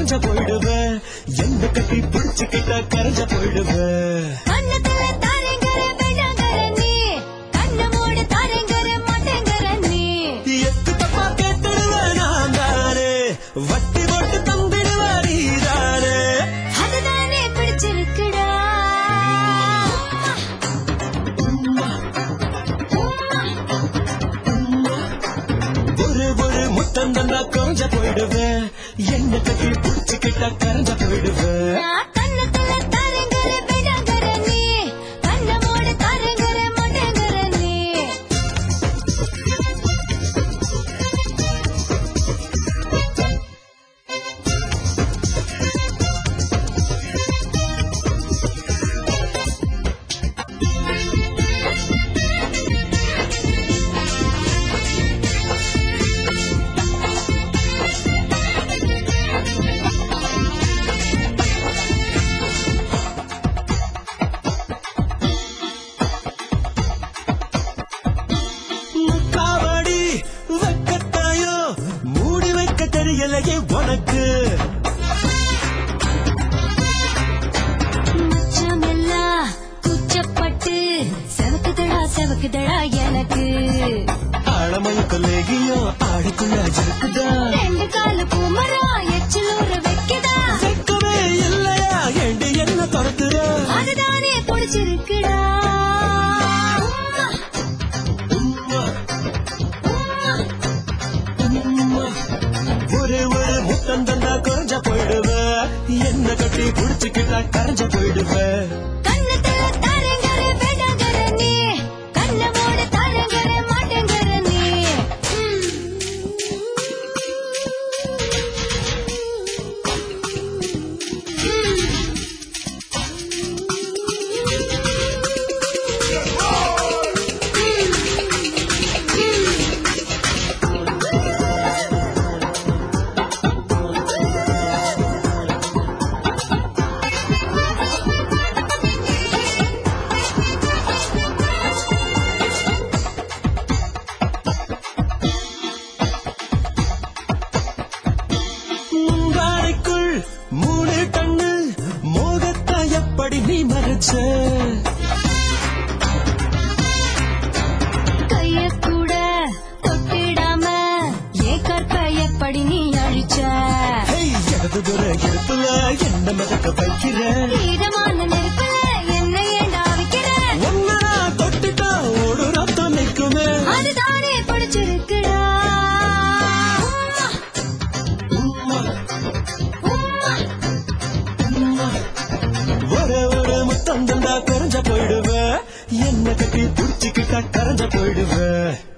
கரைஞ்ச போயிடுவ எந்த கட்டி பிடிச்சுக்கிட்டா கரைஞ்ச போயிடுவ கண்ணத்துல தாரங்கர வேண்டாங்கர நீ கண்ண மூடு தாரங்கர மாட்டேங்கர நீ எத்து தப்பா கேட்டுடுவ நான் தானே வட்டி போட்டு தந்திடுவ நீதானே அதுதானே பிடிச்சிருக்குடா ஒரு ஒரு முத்தம் தந்தா கரைஞ்ச போயிடுவ என்ன கட்டி பிடிச்சுக்கிட்டா கரைஞ்ச போயிடுவ நான் கண்ணத்துல தாரங்கர வேண்டாங்கர நீ கண்ண மூடு தாரங்கர மாட்டேங்கர நீ காவடி வைக்கத்தாயோ மூடி வைக்க தெரியலையே உனக்கு மச்சமெல்லாம் கூச்சப்பட்டு செவக்குதடா செவக்குதடா எனக்கு ஆழமயக்க லேகியோ ஆடுக்குள்ள இருக்குதா ரெண்டு காலு பூமரா எச்சிலூற வைக்குதா வெக்கமே இல்லையா ஏண்டி என்ன துரத்துற அதுதானே பிடிச்சிருக்குடா உம்மா, உம்மா. ஒரு ஒரு முத்தம் தந்தா குறைஞ்ச போயிடுவ என்ன கட்டி புடிச்சுக்கிட்டா கரைஞ்ச போயிடுவ கண்ணத்துல தாரங்கர வேண்டாங்கர நீ கண்ண மூட தாரங்கர மாட்டேங்கர நீ முந்தானைக்குள் மூணு கண்ணு மோகத்தை எப்படி நீ மறைச்ச கைய கூட தொட்டிடாம ஏன் கற்ப எப்படி நீ அழிச்ச ஹேய், இடது புற இடுப்புல என்ன மிதக்க வைக்கிற ஈரமான நெருப்புல என்ன ஏண்டா வைக்கிற ஒன்னரா தொட்டுட்டா ஒரு ரத்தம் நிற்குமே அதுதானே பிடிச்சிருக்குடா உம்மா, உம்மா. உம்மா. ஒரு ஒரு முத்தம் தந்தா கரைஞ்ச போயிடுவ என்ன கட்டி புடிச்சுக்கிட்டா கரைஞ்ச போயிடுவ